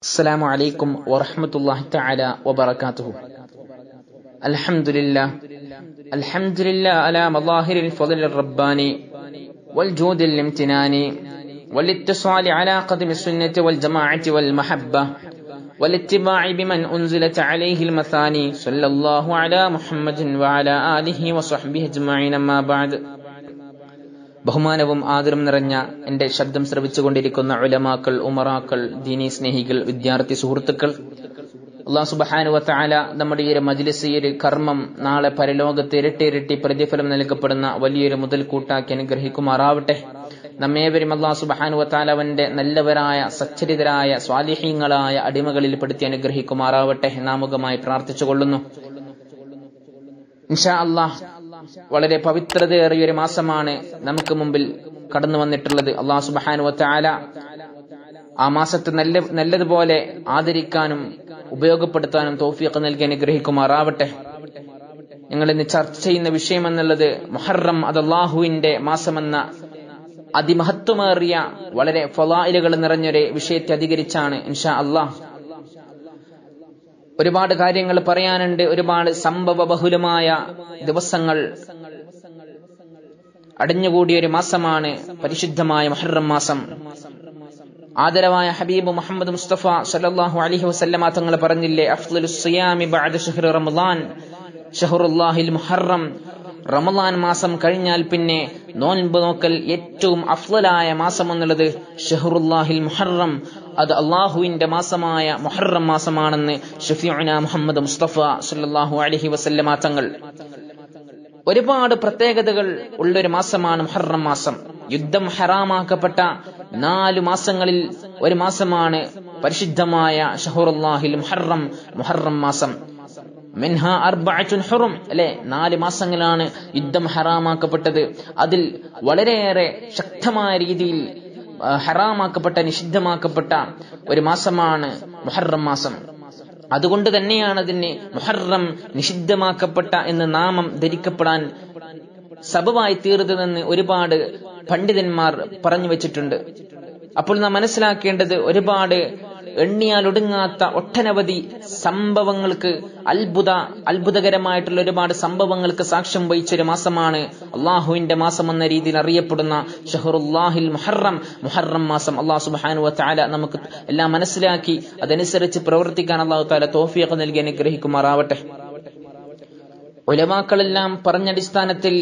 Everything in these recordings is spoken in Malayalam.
السلام عليكم ورحمة الله تعالى وبركاته الحمد لله الحمد لله على مظاهر الفضل الرباني والجود الامتناني والاتصال على قدم السنة والجماعة والمحبة والاتباع بمن أنزلت عليه المثاني صلى الله على محمد وعلى آله وصحبه أجمعين أما بعد ബഹുമാനവും ആദരം നിറഞ്ഞ എന്റെ ശബ്ദം ശ്രവിച്ചുകൊണ്ടിരിക്കുന്ന ഉലമാക്കൾ ഉമറാക്കൾ ദീനി സ്നേഹികൾ വിദ്യാർത്ഥി സുഹൃത്തുക്കൾ അള്ളാഹു സുബഹാനുവത്താല നമ്മുടെ ഈ ഒരു മജ്ലിസ് ഈ ഒരു കർമ്മം നാളെ പരലോകത്ത് ഇരട്ടി ഇരട്ടി പ്രതിഫലം നൽകപ്പെടുന്ന വലിയൊരു മുതൽക്കൂട്ടാക്കി അനുഗ്രഹിക്കുമാറാവട്ടെ നമ്മേവരും അള്ളാഹു സുബഹാനുവത്താല അവന്റെ നല്ലവരായ സച്ചരിതരായ സ്വാലിഹീങ്ങളായ അടിമകളിൽ പെടുത്തി അനുഗ്രഹിക്കുമാറാവട്ടെ നാമുഖമായി പ്രാർത്ഥിച്ചുകൊള്ളുന്നു ഇൻഷാ അള്ളാഹ് വളരെ പവിത്രതയേറിയ ഒരു മാസമാണ് നമുക്ക് മുമ്പിൽ കടന്നു വന്നിട്ടുള്ളത് അള്ളാഹു സുബാനു വത്താല ആ മാസത്തെ നല്ല നല്ലതുപോലെ ആദരിക്കാനും ഉപയോഗപ്പെടുത്താനും തോഫിയൊക്കെ നൽകി അനുഗ്രഹിക്കുമാറാവട്ടെ ഞങ്ങൾ ഇന്ന് ചർച്ച ചെയ്യുന്ന വിഷയം എന്നുള്ളത് മുഹറം അത് അള്ളാഹുവിന്റെ മാസമെന്ന അതിമഹത്വമേറിയ വളരെ ഫലായിലുകൾ നിറഞ്ഞൊരു വിഷയത്തെ അധികരിച്ചാണ് ഇൻഷാ അള്ളാഹ് ഒരുപാട് കാര്യങ്ങൾ പറയാനുണ്ട് ഒരുപാട് സംഭവ ബഹുലമായ ദിവസങ്ങൾ അടിഞ്ഞുകൂടിയ ഒരു മാസമാണ് പരിശുദ്ധമായ മഹറം മാസം ആദരവായ ഹബീബ് മുഹമ്മദ് മുസ്തഫ സല്ലല്ലാഹു അലൈഹി വസല്ലമ തങ്ങൾ പറഞ്ഞില്ലേ അഫ്ളലു സിയാമി ബഅദ ഷഹ്ർ റമളാൻ ഷഹറുല്ലാഹിൽ മുഹറം റമളാൻ മാസം കഴിഞ്ഞാൽ പിന്നെ നോൻപ് നോക്കൽ ഏറ്റവും അഫ്ലലായ മാസം എന്നുള്ളത് ഷഹറുല്ലാഹിൽ മുഹറം അത് അള്ളാഹുവിന്റെ മാസമായ മുഹറം മാസമാണെന്ന് ഷഫീഉന മുഹമ്മദ് മുസ്തഫ സല്ലല്ലാഹു അലൈഹി വസല്ലമ തങ്ങൾ ഒരുപാട് പ്രത്യേകതകൾ ഉള്ളൊരു മാസമാണ് മുഹറം മാസം യുദ്ധം ഹറാമാക്കപ്പെട്ട നാലു മാസങ്ങളിൽ ഒരു മാസമാണ് പരിശുദ്ധമായ ഷഹറുല്ലാഹിൽ മുഹറം മുഹറം മാസം മിൻഹ അർബഅത്തുൻ ഹുറും അല്ലെ നാല് മാസങ്ങളാണ് യുദ്ധം ഹറാമാക്കപ്പെട്ടത് അതിൽ വളരെയേറെ ശക്തമായ രീതിയിൽ ഹറാമാക്കപ്പെട്ട നിഷിദ്ധമാക്കപ്പെട്ട ഒരു മാസമാണ് മുഹറം മാസം അതുകൊണ്ട് തന്നെയാണ് അതിന് മുഹറം നിഷിദ്ധമാക്കപ്പെട്ട എന്ന് നാമം ധരിക്കപ്പെടാൻ സബവായി തീർന്നതെന്ന് ഒരുപാട് പണ്ഡിതന്മാർ പറഞ്ഞു വെച്ചിട്ടുണ്ട് അപ്പോൾ നാം മനസ്സിലാക്കേണ്ടത് ഒരുപാട് എണ്ണിയാലൊടുങ്ങാത്ത ഒട്ടനവധി സംഭവങ്ങൾക്ക് അത്ഭുത അത്ഭുതകരമായിട്ടുള്ള ഒരുപാട് സംഭവങ്ങൾക്ക് സാക്ഷ്യം വഹിച്ചൊരു മാസമാണ് അള്ളാഹുവിന്റെ മാസം എന്ന രീതിയിൽ അറിയപ്പെടുന്ന ഷഹറുല്ലാഹിൽ മുഹറം മുഹറം മാസം അള്ളാഹു സുബാനു താല നമുക്ക് എല്ലാം മനസ്സിലാക്കി അതനുസരിച്ച് പ്രവർത്തിക്കാൻ അള്ളാഹു താല തോഫിയൊക്കെ നൽകി അനുഗ്രഹിക്കുമാറാവട്ടെ ഉലമാക്കളെല്ലാം പറഞ്ഞടിസ്ഥാനത്തിൽ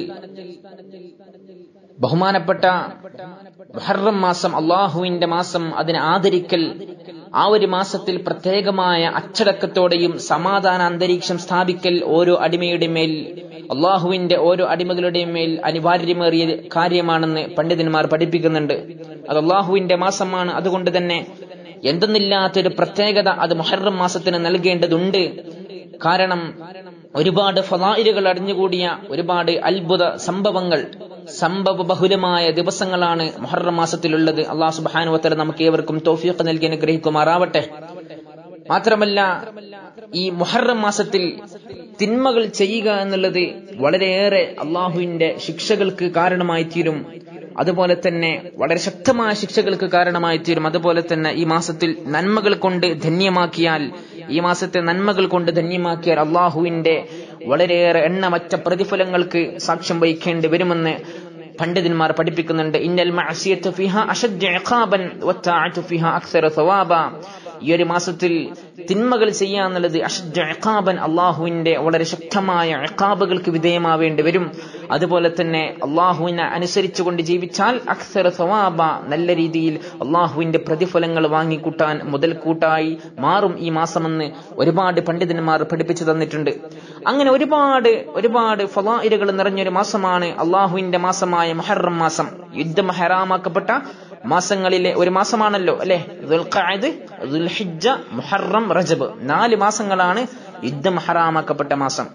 ബഹുമാനപ്പെട്ട മുഹറം മാസം അള്ളാഹുവിന്റെ മാസം അതിനെ ആദരിക്കൽ ആ ഒരു മാസത്തിൽ പ്രത്യേകമായ അച്ചടക്കത്തോടെയും സമാധാന അന്തരീക്ഷം സ്ഥാപിക്കൽ ഓരോ അടിമയുടെ മേൽ അള്ളാഹുവിന്റെ ഓരോ അടിമകളുടെയും മേൽ അനിവാര്യമേറിയ കാര്യമാണെന്ന് പണ്ഡിതന്മാർ പഠിപ്പിക്കുന്നുണ്ട് അത് അള്ളാഹുവിന്റെ മാസമാണ് അതുകൊണ്ട് തന്നെ എന്തെന്നില്ലാത്തൊരു പ്രത്യേകത അത് മുഹറം മാസത്തിന് നൽകേണ്ടതുണ്ട് കാരണം ഒരുപാട് ഫലായിലുകൾ അടിഞ്ഞുകൂടിയ ഒരുപാട് അത്ഭുത സംഭവങ്ങൾ സംഭവ ബഹുലമായ ദിവസങ്ങളാണ് മുഹറം മാസത്തിലുള്ളത് അള്ളാഹു സുബാനുവത്തല നമുക്ക് ഏവർക്കും തോഫിയൊക്കെ നൽകി അനുഗ്രഹിക്കുമാറാവട്ടെ മാത്രമല്ല ഈ മുഹറം മാസത്തിൽ തിന്മകൾ ചെയ്യുക എന്നുള്ളത് വളരെയേറെ അള്ളാഹുവിന്റെ ശിക്ഷകൾക്ക് കാരണമായി തീരും അതുപോലെ തന്നെ വളരെ ശക്തമായ ശിക്ഷകൾക്ക് കാരണമായി തീരും അതുപോലെ തന്നെ ഈ മാസത്തിൽ നന്മകൾ കൊണ്ട് ധന്യമാക്കിയാൽ ഈ മാസത്തെ നന്മകൾ കൊണ്ട് ധന്യമാക്കിയാൽ അള്ളാഹുവിന്റെ വളരെയേറെ എണ്ണമറ്റ പ്രതിഫലങ്ങൾക്ക് സാക്ഷ്യം വഹിക്കേണ്ടി വരുമെന്ന് പണ്ഡിതന്മാർ പഠിപ്പിക്കുന്നുണ്ട് ഇന്നൽ മഅസിയത്തു ഫിഹ അഷദ്ദു ഇഖാബൻ വത്തഅതു ഫിഹ അക്സറ സവാബ ഈ ഒരു മാസത്തിൽ തിന്മകൾ ചെയ്യാന്നുള്ളത് അഷദ്ദു ഇഖാബൻ അള്ളാഹുവിന്റെ വളരെ ശക്തമായ ഇഖാബുകൾക്ക് വിധേയമാവേണ്ടി വരും അതുപോലെ തന്നെ അള്ളാഹുവിനെ അനുസരിച്ചുകൊണ്ട് ജീവിച്ചാൽ അക്സറ സവാബ നല്ല രീതിയിൽ അള്ളാഹുവിന്റെ പ്രതിഫലങ്ങൾ വാങ്ങിക്കൂട്ടാൻ മുതൽക്കൂട്ടായി മാറും ഈ മാസമെന്ന് ഒരുപാട് പണ്ഡിതന്മാർ പഠിപ്പിച്ചു തന്നിട്ടുണ്ട് അങ്ങനെ ഒരുപാട് ഒരുപാട് ഫലായിലുകൾ നിറഞ്ഞൊരു മാസമാണ് അള്ളാഹുവിന്റെ മാസമായ മുഹറം മാസം യുദ്ധം ഹറാമാക്കപ്പെട്ട മാസങ്ങളിലെ ഒരു മാസമാണല്ലോ അല്ലെ ദുൽഹിജ മുഹറം റജബ് നാല് മാസങ്ങളാണ് യുദ്ധം ഹറാമാക്കപ്പെട്ട മാസം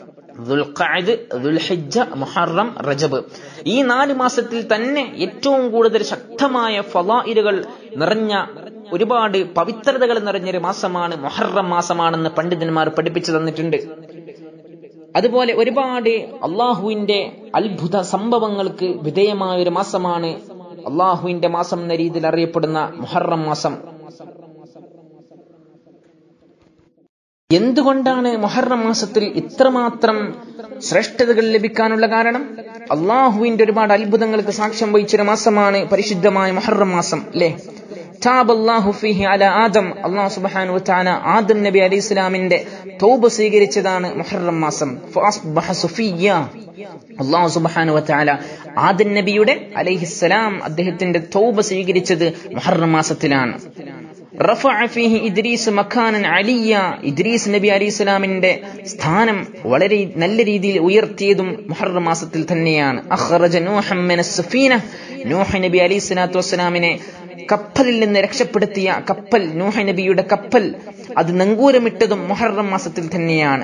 മുഹറം റജബ് ഈ നാല് മാസത്തിൽ തന്നെ ഏറ്റവും കൂടുതൽ ശക്തമായ ഫലായിലുകൾ നിറഞ്ഞ ഒരുപാട് പവിത്രതകൾ നിറഞ്ഞൊരു മാസമാണ് മുഹറം മാസമാണെന്ന് പണ്ഡിതന്മാർ പഠിപ്പിച്ചു തന്നിട്ടുണ്ട് അതുപോലെ ഒരുപാട് അള്ളാഹുവിന്റെ അത്ഭുത സംഭവങ്ങൾക്ക് വിധേയമായ ഒരു മാസമാണ് അള്ളാഹുവിന്റെ മാസം എന്ന രീതിയിൽ അറിയപ്പെടുന്ന മുഹറം മാസം എന്തുകൊണ്ടാണ് മൊഹറം മാസത്തിൽ ഇത്രമാത്രം ശ്രേഷ്ഠതകൾ ലഭിക്കാനുള്ള കാരണം അള്ളാഹുവിന്റെ ഒരുപാട് അത്ഭുതങ്ങൾക്ക് സാക്ഷ്യം വഹിച്ചൊരു മാസമാണ് പരിശുദ്ധമായ മൊഹറം മാസം അല്ലേ അള്ളാഹു ഫിഹി അല ആദം അള്ളാഹു സുബ്ഹാനഹു വതആല ആദം നബി അലൈഹി ഇസ്ലാമിന്റെ തൗബ സ്വീകരിച്ചതാണ് മുഹറം മാസം ഫഅസ്ബഹ സുഫിയ്യ അള്ളാഹു സുബ്ഹാനഹു വതആല ആദം നബിയുടെ അലൈഹിസ്സലാം അദ്ദേഹത്തിന്റെ തൗബ സ്വീകരിച്ചത് മുഹറം മാസത്തിലാണ് റഫഅ ഫീഹി ഇദ്രീസ് മക്കാനൻ അലിയ ഇദ്രീസ് നബി അലൈഹി സ്വലാമിന്റെ സ്ഥാനം വളരെ നല്ല രീതിയിൽ ഉയർത്തിയതും മുഹറം മാസത്തിൽ തന്നെയാണ് അഖ്റജ നൂഹം മിനസ് സഫീന നൂഹ് നബി അലൈഹി സ്വലാത്തു വസ്സലാമിനെ കപ്പലിൽ നിന്ന് രക്ഷപ്പെടുത്തിയ കപ്പൽ നൂഹ നബിയുടെ കപ്പൽ അത് നങ്കൂരമിട്ടതും മുഹറം മാസത്തിൽ തന്നെയാണ്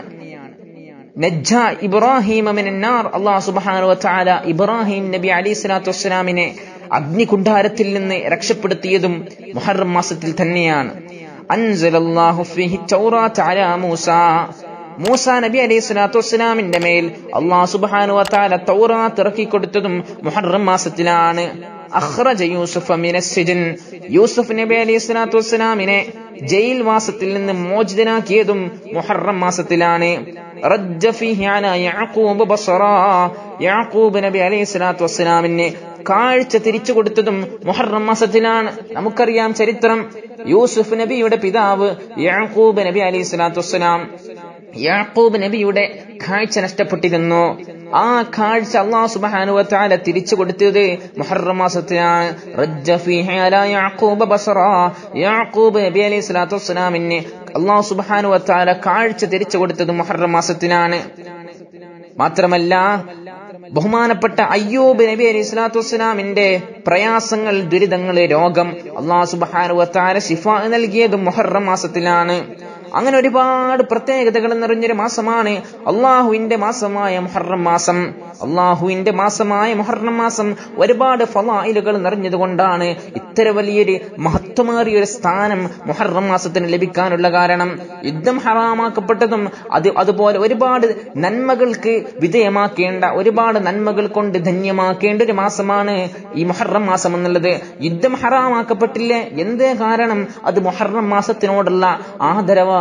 നജ്ജ ഇബ്രാഹിം മിനന്നാർ അള്ളാഹു സുബ്ഹാനഹു വതആല ഇബ്രാഹിം നബി അലൈഹി സ്വലാത്തു വസ്സലാമിനെ അഗ്നികുണ്ഡാരത്തിൽ നിന്ന് രക്ഷപ്പെടുത്തിയതും മുഹറം മാസത്തിൽ തന്നെയാണ് അൻസലല്ലാഹു ഫീഹി തൗറാത്ത് അലാ മൂസ മൂസ നബി അലൈഹി സ്വലാത്തു വസ്സലാമിന്റെ മേൽ അള്ളാഹു സുബ്ഹാനഹു വതആല തൗറാത്ത് ഇറക്കി കൊടുത്തതും മുഹറം മാസത്തിലാണ് അഖ്റജ യൂസുഫ് മിനസ്സിജൻ യൂസുഫ് നബി അലൈഹി സ്വലാത്തു വസ്സലാമിനെ ജയിൽ വാസത്തിൽ നിന്ന് മോചിതനാക്കിയതും മുഹറം മാസത്തിലാണ് റജ്ജ ഫീഹി അലാ യഅഖൂബ് ബസറാ യാക്കൂബ് നബി അലൈഹി സ്വലാത്തു വസ്സലാമിനെ കാഴ്ച തിരിച്ചു കൊടുത്തതും മുഹറം മാസത്തിലാണ് നമുക്കറിയാം ചരിത്രം യൂസുഫ് നബിയുടെ പിതാവ് യാക്കൂബ് നബി അലൈഹി സ്വലാത്തു വസ്സലാം യാക്കൂബ് നബിയുടെ കാഴ്ച നഷ്ടപ്പെട്ടിരുന്നു ആ കാഴ്ച അള്ളാഹു സുബ്ഹാനഹു വതആല തിരിച്ചു കൊടുത്തത് മുഹറം മാസത്തിലാണ് റജ്ജ ഫീഹി അലാ യാക്കൂബ ബസറാ യാക്കൂബ് നബി അലൈഹി സ്വലാത്തു വസ്സലാമിനെ അള്ളാഹു സുബ്ഹാനഹു വതആല കാഴ്ച തിരിച്ചു കൊടുത്തത് മുഹറം മാസത്തിലാണ് മാത്രമല്ല ബഹുമാനപ്പെട്ട അയ്യൂബ് നബി അലൈഹി സ്വലാത്തു വസ്സലാമിന്റെ പ്രയാസങ്ങൾ ദുരിതങ്ങൾ രോഗം അള്ളാഹു സുബ്ഹാനഹു വതആല ശിഫ നൽകിയതും മുഹറം മാസത്തിലാണ് അങ്ങനെ ഒരുപാട് പ്രത്യേകതകൾ നിറഞ്ഞൊരു മാസമാണ് അള്ളാഹുവിന്റെ മാസമായ മുഹറം മാസം അള്ളാഹുവിന്റെ മാസമായ മുഹറം മാസം ഒരുപാട് ഫലായിലുകൾ നിറഞ്ഞതുകൊണ്ടാണ് ഇത്ര വലിയൊരു മഹത്വമേറിയ ഒരു സ്ഥാനം മുഹറം മാസത്തിന് ലഭിക്കാനുള്ള കാരണം യുദ്ധം ഹറാമാക്കപ്പെട്ടതും അത് അതുപോലെ ഒരുപാട് നന്മകൾക്ക് വിധേയമാക്കേണ്ട ഒരുപാട് നന്മകൾ കൊണ്ട് ധന്യമാക്കേണ്ട ഒരു മാസമാണ് ഈ മുഹറം മാസം എന്നുള്ളത് യുദ്ധം ഹറാമാക്കപ്പെട്ടില്ലേ എന്തേ കാരണം അത് മുഹറം മാസത്തിനോടുള്ള ആദരവാണ്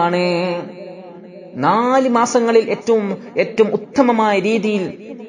നാല് മാസങ്ങളിൽ ഏറ്റവും ഏറ്റവും ഉത്തമമായ രീതിയിൽ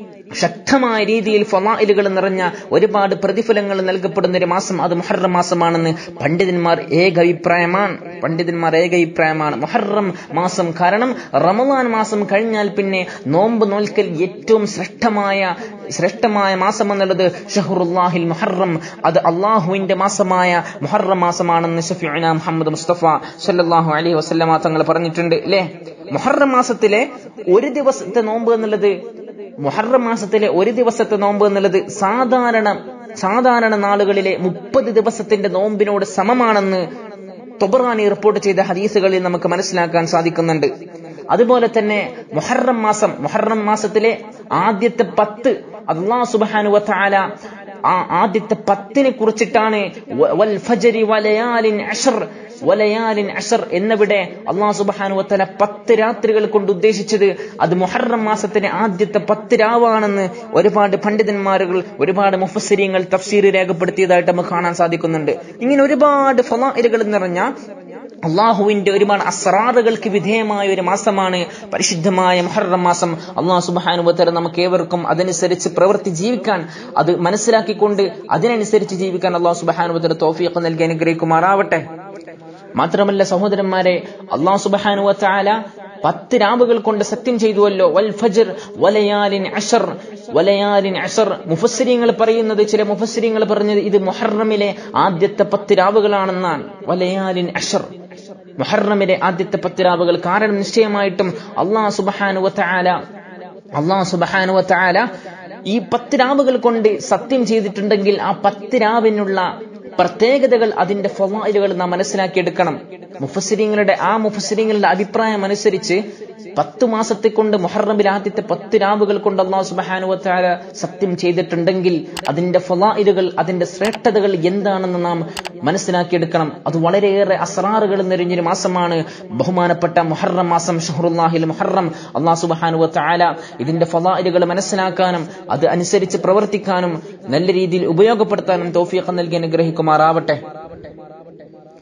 ശക്തമായ രീതിയിൽ ഫലായിലുകൾ നിറഞ്ഞ ഒരുപാട് പ്രതിഫലങ്ങൾ നൽകപ്പെടുന്ന ഒരു മാസം അത് മുഹറം മാസമാണെന്ന് പണ്ഡിതന്മാർ ഏകഭിപ്രായമാണ് പണ്ഡിതന്മാർ ഏകഭിപ്രായമാണ് മുഹറം മാസം കാരണം റമദാൻ മാസം കഴിഞ്ഞാൽ പിന്നെ നോമ്പ് നോൽക്കൽ ഏറ്റവും ശ്രേഷ്ഠമായ ശ്രേഷ്ഠമായ മാസം എന്നുള്ളത് ഷഹറുല്ലാഹിൽ മുഹറം അത് അള്ളാഹുവിന്റെ മാസമായ മുഹറം മാസമാണെന്ന് ഷഫീന മുഹമ്മദ് മുസ്തഫ സല്ലാഹു അലൈഹി വസ്ലമ തങ്ങൾ പറഞ്ഞിട്ടുണ്ട് അല്ലേ മുഹറം മാസത്തിലെ ഒരു ദിവസത്തെ നോമ്പ് എന്നുള്ളത് മുഹറം മാസത്തിലെ ഒരു ദിവസത്തെ നോമ്പ് എന്നുള്ളത് സാധാരണ സാധാരണ നാളുകളിലെ മുപ്പത് ദിവസത്തിന്റെ നോമ്പിനോട് സമമാണെന്ന് തൊബറാനി റിപ്പോർട്ട് ചെയ്ത ഹദീസുകളിൽ നമുക്ക് മനസ്സിലാക്കാൻ സാധിക്കുന്നുണ്ട് അതുപോലെ തന്നെ മുഹറം മാസം മുഹറം മാസത്തിലെ ആദ്യത്തെ പത്ത് അള്ളാഹു സുബാനു വല ആ ആദ്യത്തെ പത്തിനെ കുറിച്ചിട്ടാണ് വൽ ഫജരി വലയാലിൻ അഷർ വലയാലിൻ അഷർ എന്നിവിടെ അള്ളാഹു സുബാനു വത്തല പത്ത് രാത്രികൾ കൊണ്ട് ഉദ്ദേശിച്ചത് അത് മുഹറം മാസത്തിന്റെ ആദ്യത്തെ പത്ത് രാവാണെന്ന് ഒരുപാട് പണ്ഡിതന്മാരുകൾ ഒരുപാട് മുഫസ്സിരിയങ്ങൾ തഫ്സീർ രേഖപ്പെടുത്തിയതായിട്ട് നമുക്ക് കാണാൻ സാധിക്കുന്നുണ്ട് ഇങ്ങനെ ഒരുപാട് ഫലായിലുകൾ നിറഞ്ഞ അള്ളാഹുവിന്റെ ഒരുപാട് അസ്രാറുകൾക്ക് വിധേയമായ ഒരു മാസമാണ് പരിശുദ്ധമായ മുഹറം മാസം അള്ളാഹു സുബാനുബത്തര നമുക്ക് ഏവർക്കും അതനുസരിച്ച് പ്രവൃത്തി ജീവിക്കാൻ അത് മനസ്സിലാക്കിക്കൊണ്ട് അതിനനുസരിച്ച് ജീവിക്കാൻ അള്ളാഹു സുബാനുബത്തര തോഫിയൊക്കെ നൽകി അനുഗ്രഹിക്കുമാറാവട്ടെ മാത്രമല്ല സഹോദരന്മാരെ അള്ളാഹു സുബാനുവ ചാല പത്ത് രാവുകൾ കൊണ്ട് സത്യം ചെയ്തുവല്ലോ വൽ ഫജർ വലയാലിൻ അഷർ വലയാലിൻ അഷർ മുഫസ്സിരിങ്ങൾ പറയുന്നത് ചില മുഫസ്സിരിങ്ങൾ പറഞ്ഞത് ഇത് മുഹറമിലെ ആദ്യത്തെ പത്ത് രാവുകളാണെന്നാണ് വലയാലിൻ അഷർ മുഹറമിലെ ആദ്യത്തെ പത്ത് രാവുകൾ കാരണം നിശ്ചയമായിട്ടും അള്ളാഹു സുബാനുവ ചാല അള്ളാഹു സുബാനുവ ചാല ഈ പത്ത് രാവുകൾ കൊണ്ട് സത്യം ചെയ്തിട്ടുണ്ടെങ്കിൽ ആ പത്ത് രാവിനുള്ള പ്രത്യേകതകൾ അതിന്റെ ഫവായിലുകൾ നാം മനസ്സിലാക്കിയെടുക്കണം മുഫസിരിങ്ങളുടെ ആ മുഫസിരിങ്ങളുടെ അഭിപ്രായം അനുസരിച്ച് പത്ത് മാസത്തെ കൊണ്ട് മുഹറമിൽ ആദ്യത്തെ പത്ത് രാവുകൾ കൊണ്ട് അള്ളാഹു സുബാനുവത്താര സത്യം ചെയ്തിട്ടുണ്ടെങ്കിൽ അതിന്റെ ഫലായിലുകൾ അതിന്റെ ശ്രേഷ്ഠതകൾ എന്താണെന്ന് നാം മനസ്സിലാക്കിയെടുക്കണം അത് വളരെയേറെ അസ്രാറുകൾ നിറഞ്ഞൊരു മാസമാണ് ബഹുമാനപ്പെട്ട മുഹറം മാസം ഷഹറുല്ലാഹിൽ മുഹറം അള്ളാഹു സുബാനുവത്താല ഇതിന്റെ ഫലായിലുകൾ മനസ്സിലാക്കാനും അത് അനുസരിച്ച് പ്രവർത്തിക്കാനും നല്ല രീതിയിൽ ഉപയോഗപ്പെടുത്താനും തോഫിയൊക്കെ നൽകി അനുഗ്രഹിക്കുമാറാവട്ടെ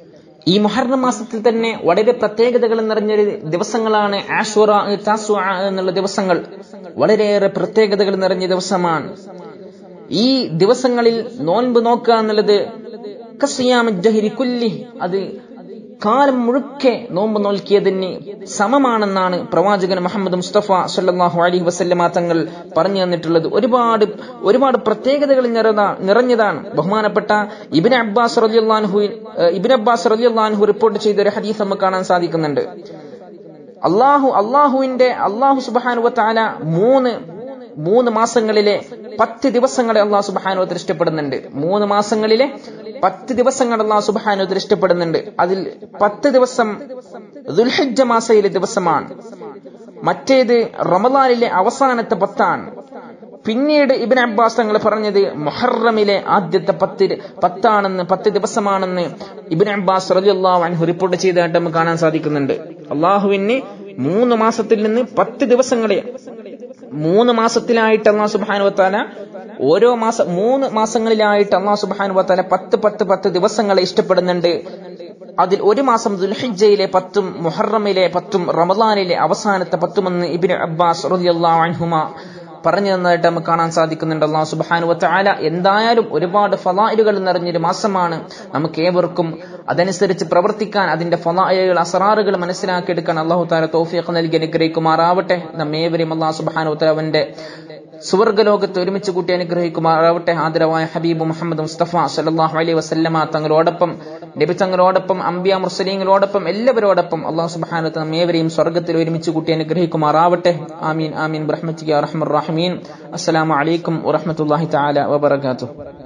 ഈ മുഹറം മാസത്തിൽ തന്നെ വളരെ പ്രത്യേകതകൾ നിറഞ്ഞൊരു ദിവസങ്ങളാണ് ആഷുറ താസുഅ എന്നുള്ള ദിവസങ്ങൾ വളരെയേറെ പ്രത്യേകതകൾ നിറഞ്ഞ ദിവസമാണ് ഈ ദിവസങ്ങളിൽ നോൻപ് നോക്കുക എന്നുള്ളത് കസിയാമ ജഹിരി കുല്ലി അത് കാലം മുഴുക്കെ നോമ്പ് നോൽക്കിയതിന് സമമാണെന്നാണ് പ്രവാചകൻ മുഹമ്മദ് മുസ്തഫ സല്ലാഹു അലൈഹി വസല്ലമ തങ്ങൾ പറഞ്ഞു തന്നിട്ടുള്ളത് ഒരുപാട് ഒരുപാട് പ്രത്യേകതകൾ നിറഞ്ഞ നിറഞ്ഞതാണ് ബഹുമാനപ്പെട്ട ഇബിൻ അബ്ബാസ് റലിയുല്ലാൻഹു ഇബിൻ അബ്ബാസ് റലിയുല്ലാൻഹു റിപ്പോർട്ട് ചെയ്ത ഒരു ഹദീസ് നമുക്ക് കാണാൻ സാധിക്കുന്നുണ്ട് അള്ളാഹു അള്ളാഹുവിന്റെ അള്ളാഹു സുബാനുവ താല മൂന്ന് മൂന്ന് മാസങ്ങളിലെ പത്ത് ദിവസങ്ങളെ അള്ളാഹു സുബാനുവത്തിൽ ഇഷ്ടപ്പെടുന്നുണ്ട് മൂന്ന് മാസങ്ങളിലെ പത്ത് ദിവസങ്ങൾ അള്ളാഹു സുബാനുവത്തിൽ ഇഷ്ടപ്പെടുന്നുണ്ട് അതിൽ പത്ത് ദിവസം ദുൽഹജ്ജ മാസയിലെ ദിവസമാണ് മറ്റേത് റമദാനിലെ അവസാനത്തെ പത്താണ് പിന്നീട് ഇബിൻ അബ്ബാസ് തങ്ങൾ പറഞ്ഞത് മൊഹറമിലെ ആദ്യത്തെ പത്ത് പത്താണെന്ന് പത്ത് ദിവസമാണെന്ന് ഇബിൻ അബ്ബാസ് റലിയല്ലാഹു അൻഹു റിപ്പോർട്ട് ചെയ്തതായിട്ട് നമുക്ക് കാണാൻ സാധിക്കുന്നുണ്ട് അള്ളാഹുവിന് മൂന്ന് മാസത്തിൽ നിന്ന് പത്ത് ദിവസങ്ങളെ മൂന്ന് മാസത്തിലായിട്ട് അള്ളാഹു സുബാനുവത്താല ഓരോ മാസം മൂന്ന് മാസങ്ങളിലായിട്ട് അള്ളാഹു സുബാനുവത്താല പത്ത് പത്ത് പത്ത് ദിവസങ്ങളെ ഇഷ്ടപ്പെടുന്നുണ്ട് അതിൽ ഒരു മാസം ദുൽഹിജയിലെ പത്തും മുഹറമിലെ പത്തും റമദാനിലെ അവസാനത്തെ പത്തുമെന്ന് ഇബിൻ അബ്ബാസ് റളിയല്ലാഹു അൻഹുമ പറഞ്ഞു തന്നതായിട്ട് നമുക്ക് കാണാൻ സാധിക്കുന്നുണ്ട് അള്ളാഹു സുബാനു വത്താല എന്തായാലും ഒരുപാട് ഫലായിലുകൾ നിറഞ്ഞൊരു മാസമാണ് നമുക്ക് ഏവർക്കും അതനുസരിച്ച് പ്രവർത്തിക്കാൻ അതിന്റെ ഫലായിലുകൾ അസറാറുകൾ മനസ്സിലാക്കിയെടുക്കാൻ അള്ളാഹു താല തോഫിയൊക്കെ നൽകി അനുഗ്രഹിക്കുമാറാവട്ടെ നമ്മേവരെയും അള്ളാഹു സുബാനു വത്താലവന്റെ സുവർഗലോകത്ത് ഒരുമിച്ച് കൂട്ടി അനുഗ്രഹിക്കുമാറാവട്ടെ ആദരവായ ഹബീബ് മുഹമ്മദ് മുസ്തഫ സല്ലാഹു അലൈഹി വസല്ലമ തങ്ങളോടൊപ്പം നബി തങ്ങളോടൊപ്പം അംബിയ മുർസലീങ്ങളോടൊപ്പം എല്ലാവരോടൊപ്പം അള്ളാഹു സുബാനത്ത് നമ്മേവരെയും സ്വർഗത്തിൽ ഒരുമിച്ച് കൂട്ടി അനുഗ്രഹിക്കുമാറാവട്ടെ ആമീൻ ആമീൻ ബ്രഹ്മത്തിയ റഹ്മർ റഹ്മീൻ അസ്സലാമു അലൈക്കും വറഹ്മത്തുള്ളാഹി തആല വബറകാതുഹു